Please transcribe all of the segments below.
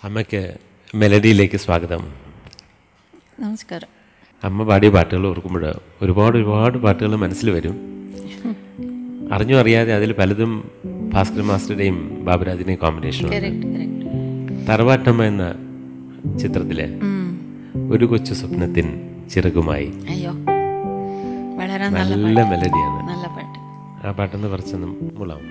അമ്മയ്ക്ക് മെലഡിയിലേക്ക് സ്വാഗതം നമസ്കാരം അമ്മ പാടിയ പാട്ടുകൾ ഓർക്കുമ്പോൾ ഒരുപാട് ഒരുപാട് പാട്ടുകൾ മനസ്സിൽ വരും അറിഞ്ഞോ അറിയാതെ അതിൽ പലതും ഭാസ്കർ മാസ്റ്ററുടെയും ബാബുരാജിൻ്റെയും കോമ്പിനേഷനുണ്ട് കറക്റ്റ് കറക്റ്റ് തറവാട്ടമ്മ എന്ന ചിത്രത്തിലെ ഒരു കൊച്ചു സ്വപ്നത്തിൻ ചിറകുമായി അയ്യോ വളരെ നല്ല നല്ല മെലഡിയാണ് നല്ല പാട്ട് ആ പാട്ടൊന്ന് കുറച്ചൊന്ന് മുളാവുന്നു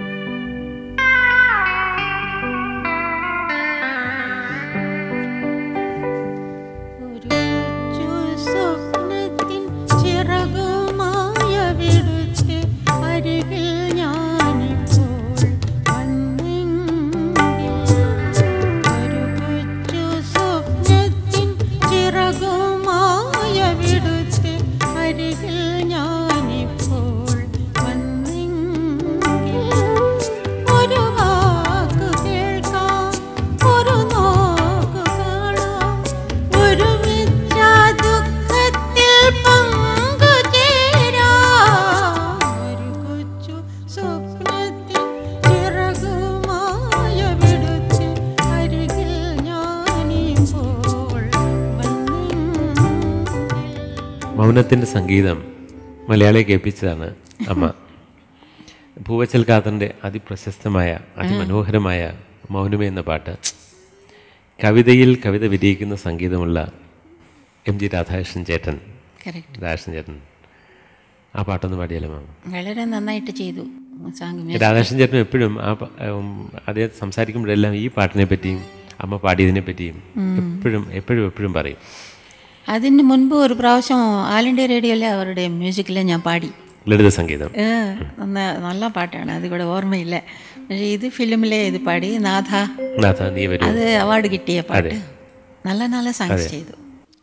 ഒരു കൊച്ചു സ്വപ്നത്തിൻ ചിറകുമായ വിടുത്ത് അരികിൽ ഞാനിപ്പോൾ വന്നെങ്കിൽ ഒരു കൊച്ചു സ്വപ്നത്തിൻ ചിറകുമായ വിടുത്ത് അരികിൽ ഞാനിപ്പോൾ വന്നെങ്കിൽ ഒരു വാക്ക് കേൾക്കാം ഒരു നോക്ക് കാണാം ഒരുമിച്ച ദുഃഖത്തിൽ പങ്കുചേരാം ഒരു കൊച്ചു സ്വപ്നത്തിൽ ചിറകുമായ വിടുത്ത് അരികിൽ ഞാനിപ്പോൾ വന്നെങ്കിൽ മൗനത്തിൻ്റെ സംഗീതം മലയാളിയെ കേൾപ്പിച്ചതാണ് അമ്മ ഭൂവച്ചൽ ഖാദറിൻ്റെ അതിപ്രശസ്തമായ അതിമനോഹരമായ മൗനമേ എന്ന പാട്ട് കവിതയിൽ കവിത വിരിയിക്കുന്ന സംഗീതമുള്ള എം ജി രാധാകൃഷ്ണൻ ചേട്ടൻ കറക്റ്റ് രാധാകൃഷ്ണൻ ചേട്ടൻ ആ പാട്ടൊന്ന് പാടിയാലോ മാം വളരെ നന്നായിട്ട് ചെയ്തു സാങ് രാധാകൃഷ്ണൻ ചേട്ടൻ എപ്പോഴും ആ പ- ഉം, അദ്ദേഹം സംസാരിക്കുമ്പോഴെല്ലാം ഈ പാട്ടിനെ പറ്റിയും അമ്മ പാടിയതിനെ പറ്റിയും എപ്പോഴും എപ്പോഴും എപ്പോഴും പറയും അതിന് മുൻപ് ഒരു പ്രാവശ്യം ആൽ ഇന്ത്യ റേഡിയോയിലെ അവരുടെ മ്യൂസിക്കിൽ ഞാൻ പാടി ലളിത സംഗീതം ഏ, നന്ന- നല്ല പാട്ടാണ് അത് ഇവിടെ ഓർമ്മയില്ല പക്ഷേ ഇത് ഫിലിമിലെ ഇത് പാടി നാഥ നാഥ നീ വരൂ അത് അവാർഡ് കിട്ടിയ പാട്ട് അതെ. നല്ല നല്ല സോങ്സ് അതെ. ചെയ്തു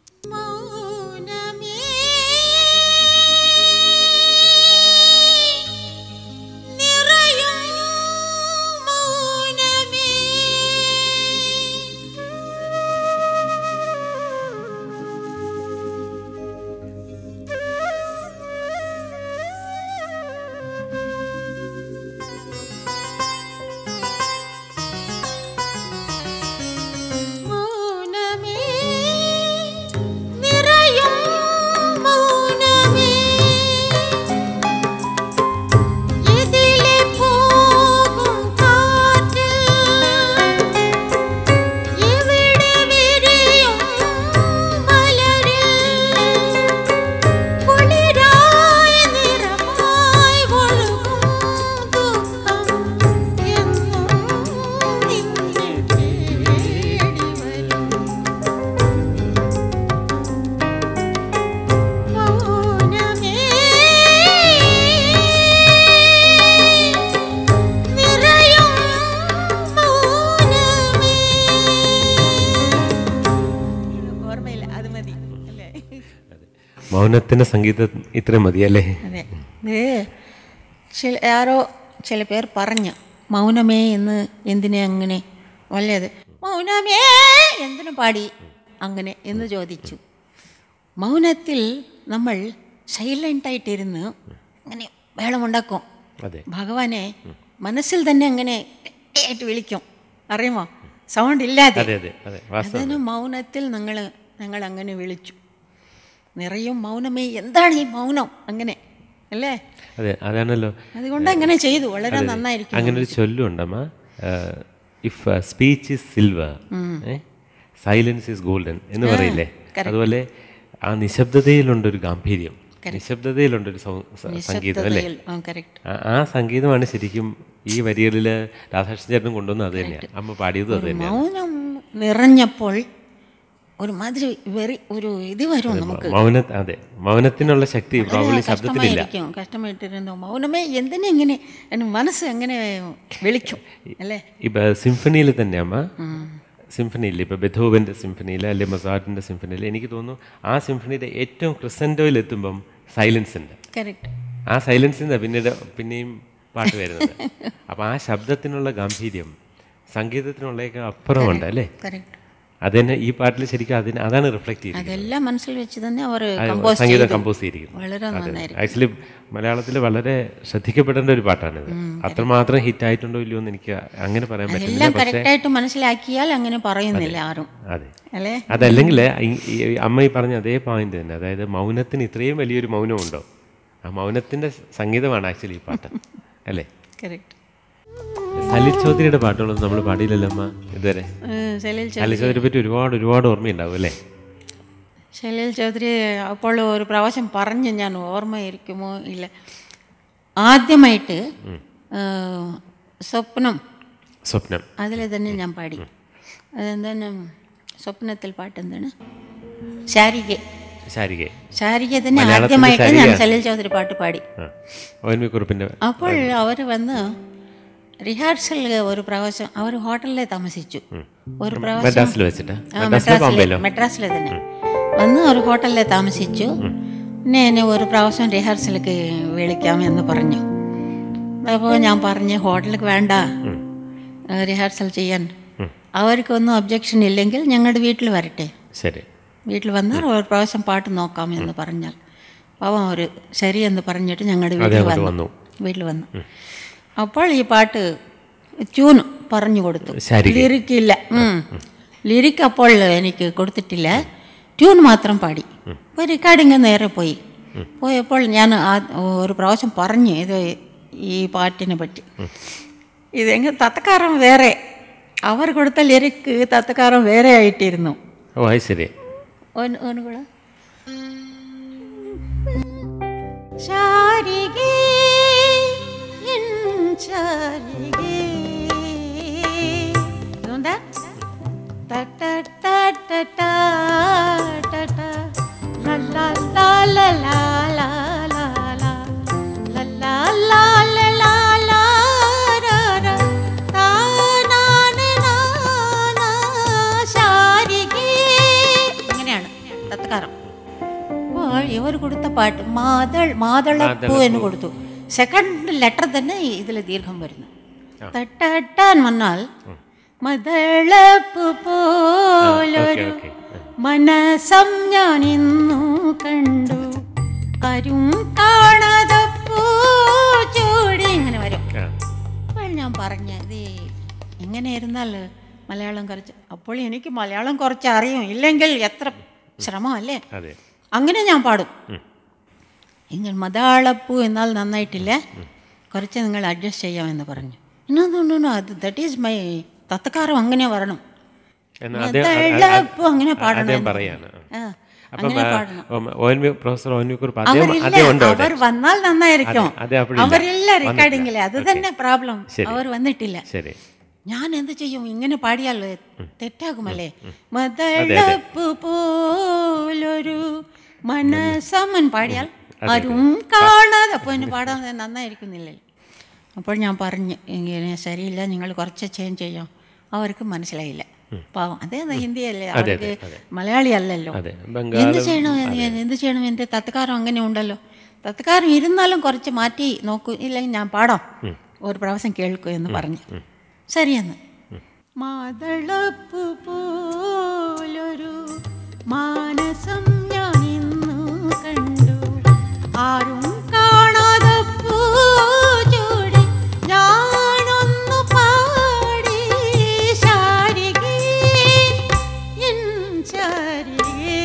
മൗനമേ നിറയും മൗനമേ ഇതിലെ പോകും കാറ്റ് ഇവിടെ വിരിയും മലരിൽ കുളിരായ നിറമായി ഒഴുകും ദുഃഖം എന്നും നിന്നെ തേടി വരും മൗനമേ നിറയും മൗനമേ ഓർമ്മയില്ല അത് മതി അല്ലേ മൗനത്തിൻ്റെ സംഗീതം ഇത്രയും മതിയല്ലേ അതെ ഇത് ചില ആരോ ചില പേർ പറഞ്ഞു മൗനമേ എന്ന് എന്തിനെ അങ്ങനെ വല്ലത് മൗനമേ എന്തിനു പാടി അങ്ങനെ എന്ന് ചോദിച്ചു മൗനത്തിൽ നമ്മൾ സൈലൻ്റായിട്ടിരുന്ന് അങ്ങനെ ബഹളമുണ്ടാക്കും അതെ ഭഗവാനെ മനസ്സിൽ തന്നെ അങ്ങനെ ആയിട്ട് വിളിക്കും അറിയുമോ സൗണ്ട് ഇല്ലാതെ അതെ അതെ അതെ വാസ്തവം അതിന് മൗനത്തിൽ ഞങ്ങൾ ഞങ്ങൾ അങ്ങനെ വിളിച്ചു നിറയും മൗനമേ എന്താണ് ഈ മൗനം അങ്ങനെ അല്ലേ അതെ അതാണല്ലോ അതുകൊണ്ട് അങ്ങനെ ചെയ്തു വളരെ നന്നായിരിക്കും അങ്ങനെ ഒരു ചൊല്ലുണ്ടമ്മ if speech is silver silence is golden എന്ന് പറയില്ലേ അതുപോലെ ആ നിശബ്ദതയിലുണ്ടൊരു ഗാംഭീര്യം നിശബ്ദതയിലുണ്ടൊരു സൗ- സ- സംഗീതം അല്ലേ കറക്റ്റ് ആ- ആ സംഗീതമാണ് ശരിക്കും ഈ വരികളിൽ രാധാകൃഷ്ണൻ ചേട്ടൻ കൊണ്ടുവന്നത് അത് തന്നെയാണ് അമ്മ പാടിയതും അത് തന്നെയാണ് മൗനം നിറഞ്ഞപ്പോൾ ഒരു മാതിരി വെറി ഒരു ഇത് വരും നമുക്ക് മൗന അതെ മൗനത്തിനുള്ള ശക്തി പ്രോബ്ലി ശബ്ദത്തിലില്ല കഷ്ടമായിരിക്കും കഷ്ടമായിട്ടിരുന്നു മൗനമേ എന്തിനെ ഇങ്ങനെ എൻ്റെ മനസ്സ് എങ്ങനെ വിളിക്കും അല്ലേ ഇപ്പൊ സിംഫണിയിൽ തന്നെ അമ്മ സിംഫണിയിൽ ഇപ്പൊ ബെഥോവന്റെ സിംഫണിയിൽ അല്ലെ മൊസാർട്ടിന്റെ സിംഫണിയിൽ എനിക്ക് തോന്നുന്നു ആ സിംഫണിയുടെ ഏറ്റവും ക്രിസൻറ്റോയിൽ എത്തുമ്പം സൈലൻസ് ഉണ്ട് കറക്റ്റ് ആ സൈലൻസിൽ നിന്ന് പിന്നീട് പിന്നെയും പാട്ട് വരുന്നത് അപ്പൊ ആ ശബ്ദത്തിനുള്ള ഗാംഭീര്യം സംഗീതത്തിനുള്ളതൊക്കെ അപ്പുറമുണ്ട് അല്ലേ കറക്റ്റ് അതന്നെ ഈ പാട്ടിൽ ശരിക്കും അതിന് അതാണ് റിഫ്ലക്ട് ചെയ്യുന്നത് അതെല്ലാം മനസ്സിൽ വെച്ച് തന്നെ അവർ അത് കമ്പോസ് സംഗീതം ചെയ്തു കമ്പോസ് ചെയ്തിരിക്കുന്നത് വളരെ നന്നായിരിക്കും ആക്ച്വലി മലയാളത്തിൽ വളരെ ശ്രദ്ധിക്കപ്പെടേണ്ട ഒരു പാട്ടാണിത് അത്രമാത്രം ഹിറ്റ് ആയിട്ടുണ്ടോ ഇല്ലയോ എന്ന് എനിക്ക് അങ്ങനെ പറയാൻ പറ്റില്ല എല്ലാം കറക്റ്റായിട്ട് മനസ്സിലാക്കിയാൽ അങ്ങനെ പറയുന്നില്ല ആരും അതെ അല്ലേ അതല്ലെങ്കിൽ ഈ- ഈ അമ്മ ഈ പറഞ്ഞ അതേ പോയിന്റ് തന്നെ അതായത് മൗനത്തിന് ഇത്രയും വലിയൊരു മൗനമുണ്ടോ ആ മൗനത്തിന്റെ സംഗീതമാണ് ആക്ച്വലി ഈ പാട്ട് അല്ലേ കറക്റ്റ് സലിൽ ചൗധരിയുടെ പാട്ടുകളൊന്നും നമ്മൾ പാടിയില്ലല്ലോ അമ്മ ഇതുവരെ സലീൽ ചൗ- സലിൽ ചൗധരിയെ പറ്റി ഒരുപാട് ഒരുപാട് ഓർമ്മയുണ്ടാവും അല്ലേ സലീൽ ചൗധരി അപ്പോൾ ഒരു പ്രാവശ്യം പറഞ്ഞ് ഞാൻ ഓർമ്മയിരിക്കുമോ ഇല്ല ആദ്യമായിട്ട് ആ, സ്വപ്നം സ്വപ്നം അതിൽ തന്നെ ഞാൻ പാടി അതെന്താണ് സ്വപ്നത്തിൽ പാട്ട് എന്താണ് ശാരിക ശാരികെ ശാരിക തന്നെ മലയാളത്തിലെ ആദ്യമായിട്ട് ഞാൻ ശാരിക. സലീൽ ചൗധരി പാട്ട് പാടി ആ ഒ എൻ വി കുറുപ്പിന്റെ അപ്പോൾ അവർ വന്ന് റിഹാർസൽ ഒരു പ്രാവശ്യം അവർ ഹോട്ടലിൽ താമസിച്ചു ഒരു പ്രാവശ്യം മദ്രാസിൽ വെച്ചിട്ട് ആ, മദ്രാസിലോ മെഡ്രാസിലെ ബോംബെയിലോ മെഡ്രാസിലെ തന്നെ വന്ന് ഒരു ഹോട്ടലിൽ താമസിച്ചു പിന്നെ എന്നെ ഒരു പ്രാവശ്യം റിഹാർസലിക്ക് വിളിക്കാമെന്ന് പറഞ്ഞു അപ്പോൾ ഞാൻ പറഞ്ഞു ഹോട്ടലിലേക്ക് വേണ്ട റിഹാർസൽ ചെയ്യാൻ അവർക്കൊന്നും ഒബ്ജക്ഷൻ ഇല്ലെങ്കിൽ ഞങ്ങളുടെ വീട്ടിൽ വരട്ടെ ശരി വീട്ടിൽ വന്നാൽ ഒരു പ്രാവശ്യം പാട്ട് നോക്കാം എന്ന് പറഞ്ഞാൽ പാവം ഒരു ശരിയെന്ന് പറഞ്ഞിട്ട് ഞങ്ങളുടെ വീട്ടിൽ അങ്ങോട്ട് വന്നു വന്നു. വീട്ടിൽ വന്നു അപ്പോൾ ഈ പാട്ട് ട്യൂൺ പറഞ്ഞു കൊടുത്തു ശാരിക. ലിറിക് ഇല്ല ലിറിക് അപ്പോൾ എനിക്ക് കൊടുത്തിട്ടില്ല ട്യൂൺ മാത്രം പാടി അപ്പോൾ റെക്കോർഡിങ് നേരെ പോയി പോയപ്പോൾ ഞാൻ ആ- ഒരു പ്രാവശ്യം പറഞ്ഞു ഇത് ഈ പാട്ടിനെ പറ്റി ഇതെങ്കിൽ തത്തക്കാരം വേറെ അവർ കൊടുത്ത ലിറിക്ക് തത്തക്കാരം വേറെ ആയിട്ടിരുന്നു ഓ അത് ശരി ഒന്ന് ഒന്ന് കൂടെ ശാരികേ എൻ ശാരികേ ഇതുകൊണ്ടാ ഇങ്ങനെയാണ് തത്കാരം അപ്പോൾ ഇവർ കൊടുത്ത പാട്ട് മാതൾ മാതളപ്പൂ എന്ന് കൊടുത്തു സെക്കൻഡ് ലെറ്റർ തന്നെ ഇതിൽ ദീർഘം വരുന്നു തട്ടാൻ വന്നാൽ മതളപ്പു പോലൊരു ഓക്കെ മനസം ഞാൻ ഇന്നു കണ്ടു അരും കാണാതെ പൂച്ചൂടി ഇങ്ങനെ വരും ആ അപ്പോൾ ഞാൻ പറഞ്ഞ ഇത് ഇങ്ങനെ ഇരുന്നാൽ മലയാളം കുറച്ച് അപ്പോൾ എനിക്ക് മലയാളം കുറച്ച് അറിയും ഇല്ലെങ്കിൽ എത്ര ശ്രമമല്ലേ അതെ അങ്ങനെ ഞാൻ പാടും നിങ്ങൾ മതാളപ്പൂ എന്നാൽ നന്നായിട്ടില്ല കുറച്ച് നിങ്ങൾ അഡ്ജസ്റ്റ് ചെയ്യാമെന്ന് പറഞ്ഞു ഇന്നൊന്നും അത് ദറ്റ് ഈസ് മൈ തത്തക്കാരം അങ്ങനെ വരണം എന്നാ അദ്ദേഹം മതാളപ്പൂ അങ്ങനെ പാടണം അദ്ദേഹം എന്ന് പറയാണ് ആ, അപ്പം അങ്ങനെ പാടണം O N V professor O N V കുറിപ്പ് അദ്ദേഹം അവരില്ല അദ്ദേഹം ഉണ്ടോ അവിടെ അവർ വന്നാൽ നന്നായിരിക്കും അതെ, അതെ, അപ്പോഴില്ല. അവരില്ല റെക്കോർഡിങ്ങില് അത് തന്നെ പ്രോബ്ലം ശരി. അവർ വന്നിട്ടില്ല ശരി ഞാൻ എന്ത് ചെയ്യും ഇങ്ങനെ പാടിയാൽ തെറ്റാകുമല്ലേ മതളപ്പ് പോലൊരു മനസ്സമ്മൻ പാടിയാൽ ആരും കാണാതെ അപ്പോൾ എന്നെ പാടാൻ നന്നായിരിക്കുന്നില്ലല്ലോ അപ്പോൾ ഞാൻ പറഞ്ഞു ഇങ്ങനെ ശരിയില്ല നിങ്ങൾ കുറച്ച് ചേഞ്ച് ചെയ്യാം അവർക്ക് മനസ്സിലായില്ല പാവം അതേ ഹിന്ദിയല്ലേ അവർക്ക് മലയാളി അല്ലല്ലോ അതെ എന്ത് ബംഗാളും ചെയ്യണം ഞാൻ എന്ത് ചെയ്യണം എൻ്റെ തത്കാരം അങ്ങനെ ഉണ്ടല്ലോ തത്കാരം ഇരുന്നാലും കുറച്ച് മാറ്റി നോക്കൂ ഇല്ലെങ്കിൽ ഞാൻ പാടാം ഒരു പ്രാവശ്യം കേൾക്കൂ എന്ന് പറഞ്ഞു ശരിയെന്ന് മാതളപ്പു പോലൊരു മാനസം ഞാൻ ഇന്നു കണ്ടു ആരും കാണാതെ പൂച്ചൂടി ഞാനൊന്നു പാടി ശാരികേ എൻ ശാരികേ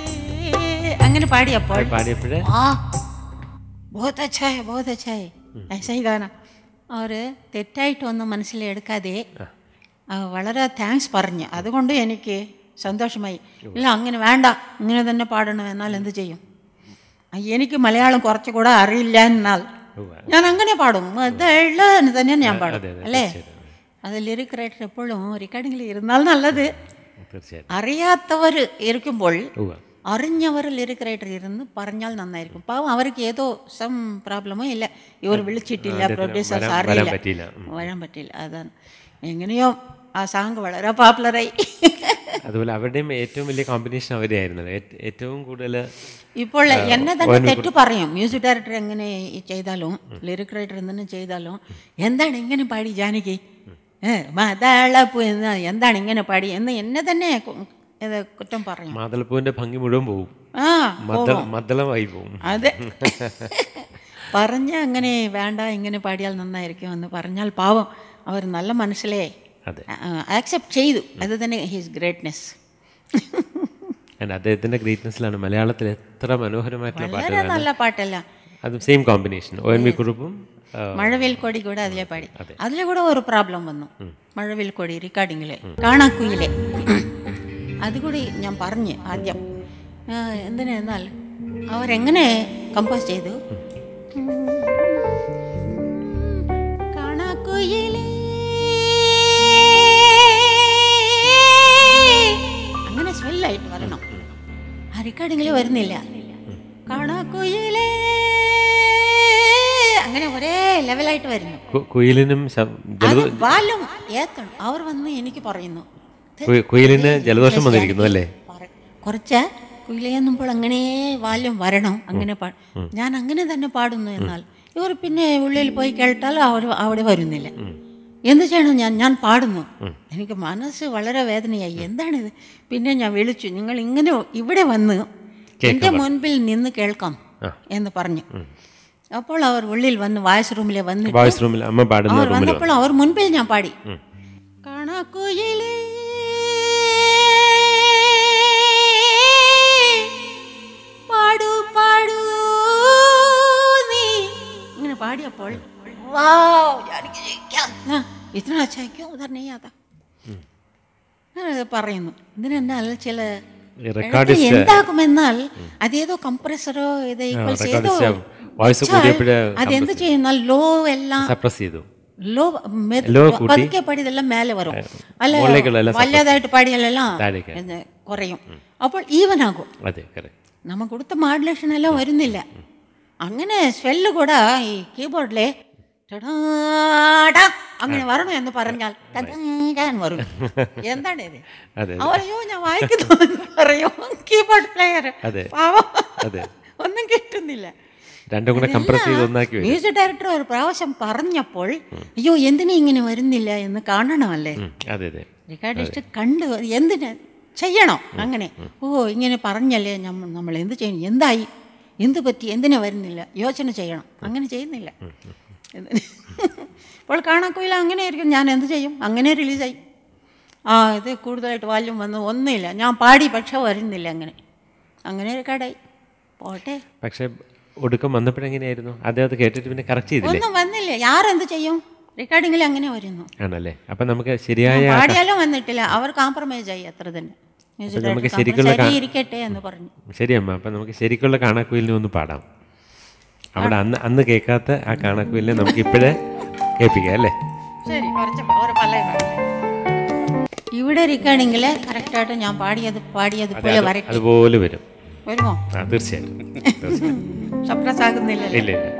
അങ്ങനെ പാടിയപ്പോൾ പാടിയപ്പോഴേ वाह बहुत अच्छा है बहुत अच्छा है ऐसा ही गाना അവർ തെറ്റായിട്ടൊന്നും മനസ്സിലെടുക്കാതെ ആ, വളരെ താങ്ക്സ് പറഞ്ഞു അതുകൊണ്ട് എനിക്ക് സന്തോഷമായി ഇല്ല അങ്ങനെ വേണ്ട ഇങ്ങനെ തന്നെ പാടണം എന്നാൽ എന്ത് ചെയ്യും ആ, എനിക്ക് മലയാളം കുറച്ചുകൂടെ അറിയില്ല എന്നാൽ ഞാൻ അങ്ങനെ പാടും മതള്ള എന്ന് തന്നെ ഞാൻ പാടും അതെ, അതെ, അല്ലേ തീർച്ചയായിട്ടും. അത് ലിറിക് റൈറ്റർ എപ്പോഴും റെക്കോർഡിങ്ങിൽ ഇരുന്നാൽ നല്ലത് തീർച്ചയായിട്ടും അറിയാത്തവർ ഇരിക്കുമ്പോൾ ഉവ്വ. അറിഞ്ഞവർ ലിറിക് റൈറ്റർ ഇരുന്ന് പറഞ്ഞാൽ നന്നായിരിക്കും പാവം അവർക്ക് ഏതോ സം പ്രോബ്ലമോ ഇല്ല ഇവർ വിളിച്ചിട്ടില്ല പ്രൊഡ്യൂസേഴ്സ് വരാൻ- അറിയില്ല വരാൻ പറ്റിയില്ല. ഉം. വരാൻ പറ്റില്ല അതാണ് എങ്ങനെയോ ആ സാങ് വളരെ പോപ്പുലറായി അതുപോലെ അവരുടെയും ഏറ്റവും വലിയ കോമ്പിനേഷൻ അവരെയായിരുന്നത് ഏറ്റ്- ഏറ്റവും കൂടുതൽ ഇപ്പോൾ എന്നെ തന്നെ തെറ്റ് പറയും മ്യൂസിക് ഡയറക്ടർ എങ്ങനെ ഈ ചെയ്താലും ലിറിക് റൈറ്റർ എന്തെങ്കിലും ചെയ്താലും എന്താണ് ഇങ്ങനെ പാടി ജാനകി ഏ മതാളപ്പൂ എന്ന് എന്താണ് ഇങ്ങനെ പാടി എന്ന് എന്നെ തന്നെ കു- ഇത് കുറ്റം പറഞ്ഞു മാതളപ്പൂവിന്റെ ഭംഗി മുഴുവൻ പോവും ആ മദ്ദ മദ്ദളമായി പോവും അതെ പറഞ്ഞ അങ്ങനെ വേണ്ട ഇങ്ങനെ പാടിയാൽ നന്നായിരിക്കും എന്ന് പറഞ്ഞാൽ പാവം അവർ നല്ല മനസ്സിലേ അതെ ആക്സെപ്റ്റ് ചെയ്തു അത് തന്നെ ഹിസ് ഗ്രേറ്റ്നെസ് And അദ്ദേഹത്തിന്റെ ഗ്രേറ്റ്നെസ്സിലാണ് മലയാളത്തിൽ എത്ര മനോഹരമായിട്ടുള്ള വളരെ പാട്ടുകൾ നല്ല പാട്ടല്ല അതും same combination O N V കുറുപ്പും ആ, മഴവിൽ കൊടി കൂടെ അതിലെ പാടി അതിലെ കൂടെ ഒരു പ്രോബ്ലം വന്നു മഴവിൽ കൊടി റെക്കോർഡിങ്ങിലെ കാണാക്കുയിലെ അതുകൂടി ഞാൻ പറഞ്ഞു ആദ്യം ആ, എന്തിനെന്നാൽ അവരെങ്ങനെ കമ്പോസ് ചെയ്തു കാണാക്കുയിലേ അങ്ങനെ സ്വെല്ലായിട്ട് വരണം ആ റെക്കോർഡിങ്ങിൽ വരുന്നില്ല കാണാക്കുയിലേ അങ്ങനെ ഒരേ ലെവലായിട്ട് വരുന്നു കു- കുയിലിനും ശ- അത് ജലദോ- വാലും ഏത്തണം അവർ വന്ന് എനിക്ക് പറയുന്നു ഇത് കു- കുയിലിന് ജലദോഷം വന്നിരിക്കുന്നു അല്ലേ പറ- കുറച്ച് കുയിലേന്നുമ്പോൾ അങ്ങനെ വാല്യം വരണം അങ്ങനെ പാ ഞാൻ അങ്ങനെ തന്നെ പാടുന്നു എന്നാൽ ഇവർ പിന്നെ ഉള്ളിൽ പോയി കേട്ടാൽ അവർ അവിടെ വരുന്നില്ല എന്ത് ചെയ്യണം ഞാൻ ഞാൻ പാടുന്നു എനിക്ക് മനസ്സ് വളരെ വേദനയായി എന്താണിത് പിന്നെ ഞാൻ വിളിച്ചു നിങ്ങൾ ഇങ്ങനെ ഇവിടെ വന്ന് എൻ്റെ മുൻപിൽ നിന്ന് കേൾക്കാം എന്ന് പറഞ്ഞു അപ്പോൾ അവർ ഉള്ളിൽ വന്ന് വായ്സ് റൂമിലെ വന്നിട്ട് വോയിസ് റൂമിൽ അമ്മ പാടുന്ന അവർ റൂമിൽ വന്നപ്പോൾ അവർ മുൻപിൽ ഞാൻ പാടി കാണാക്കുയിലേ പാടു പാടു നീ ഇങ്ങനെ പാടിയപ്പോൾ വാവ്, ഞാനിക്ക് ജയിക്കാം. ആ, ഇത്ര अच्छा है क्यों उधर नहीं आता അങ്ങനെ പറയുന്നു ഇതിനെന്നാൽ ചില റെക്കോർഡിസ്റ്റ് എന്താക്കുമെന്നാൽ അതേതോ കംപ്രസറോ ഇത് ഈക്വൽസ് ഏതോ വോയിസ് കൂടിയപ്പോഴേ അതെന്ത് ചെയ്യുന്നാൽ ലോ എല്ലാം സപ്രസ് ചെയ്തു ലോ മെ- ലോ കൂട്ടി പതുക്കെ പാടിയതെല്ലാം മേലെ വരും അല്ല മുകളിലേക്കുള്ളതെല്ലാം വല്ലതായിട്ട് പാടിയാലെല്ലാം താഴേക്ക്. ഇത് കുറയും അപ്പോൾ ഈവൻ ആകും അതെ കറക്റ്റ് നമ്മ കൊടുത്ത മോഡുലേഷൻ എല്ലാം വരുന്നില്ല അങ്ങനെ സ്വെല്ല് കൂടെ ഈ കീബോർഡിലെ ടടാടാ അങ്ങനെ വരണം എന്ന് പറഞ്ഞാൽ ടടാൻ വരും എന്താണ് ഇത് അതെ അവരയോ ഞാൻ വായിക്കുന്നു എന്ന് പറയും കീബോർഡ് പ്ലെയർ അതെ. പാവം അതെ. ഒന്നും കിട്ടുന്നില്ല രണ്ടും കൂടെ കംപ്രസ് ചെയ്ത് ഒന്നാക്കി വരും മ്യൂസിക് ഡയറക്ടർ ഒരു പ്രാവശ്യം പറഞ്ഞപ്പോൾ അയ്യോ എന്തിനാ ഇങ്ങനെ വരുന്നില്ല എന്ന് കാണണമല്ലേ ഉം, അതെ അതെ റിക്കാർഡിസ്റ്റ് കണ്ട് എന്തിന് ചെയ്യണം അങ്ങനെ ഓ ഇങ്ങനെ പറഞ്ഞല്ലേ നമ്മ- നമ്മൾ എന്ത് ചെയ്യണം എന്തായി എന്ത് പറ്റി എന്തിനാ വരുന്നില്ല യോചന ചെയ്യണം അങ്ങനെ ചെയ്യുന്നില്ല എന്തിന്? ഇപ്പോൾ കാണാക്കുയില്ല അങ്ങനെ ആയിരിക്കും ഞാൻ എന്ത് ചെയ്യും അങ്ങനെ റിലീസായി ആ ഇത് കൂടുതലായിട്ട് വാല്യം വന്നു ഒന്നുമില്ല ഞാൻ പാടി പക്ഷെ വരുന്നില്ല അങ്ങനെ അങ്ങനെ റെക്കോർഡായി പോട്ടെ പക്ഷെ ഒടുക്കം വന്നപ്പോഴെങ്ങനെയായിരുന്നു അദ്ദേഹം അത് കേട്ടിട്ട് പിന്നെ കറക്റ്റ് ചെയ്തില്ലേ ഒന്നും വന്നില്ല ആരെന്ത് ചെയ്യും റെക്കോർഡിങ്ങിൽ അങ്ങനെ വരുന്നു ആണല്ലേ അപ്പൊ നമുക്ക് ശരിയായ പാടിയാലും വന്നിട്ടില്ല അവർ കോംപ്രമൈസ് ആയി അത്ര തന്നെ മ്യൂസിക് നമുക്ക് ഡയറക്ടർ ശരിക്കുള്ള ശരി ഇരിക്കട്ടെ എന്ന് പറഞ്ഞു ശരി അമ്മ അപ്പൊ നമുക്ക് ശരിക്കുള്ള കാണാക്കുയിലിനെ ഒന്ന് പാടാം അവിടെ അന്ന് അന്ന് കേൾക്കാത്ത ആ കാണാക്കുയിലിനെ നമുക്ക് ഇപ്പോഴേ കേൾപ്പിക്കാം അല്ലേ ശരി കുറച്ച് ഒരു പല ഇവിടെ ഇരിക്കുകയാണെങ്കിൽ കറക്റ്റായിട്ട് ഞാൻ പാടിയത് പാടിയത് അതെ, പോലെ അത് വരട്ടെ അതുപോലെ വരും വരുമോ ആ തീർച്ചയായിട്ടും തീർച്ചയായിട്ടും സപ്രസ് ആകുന്നില്ലല്ലോ ഇല്ല ഇല്ല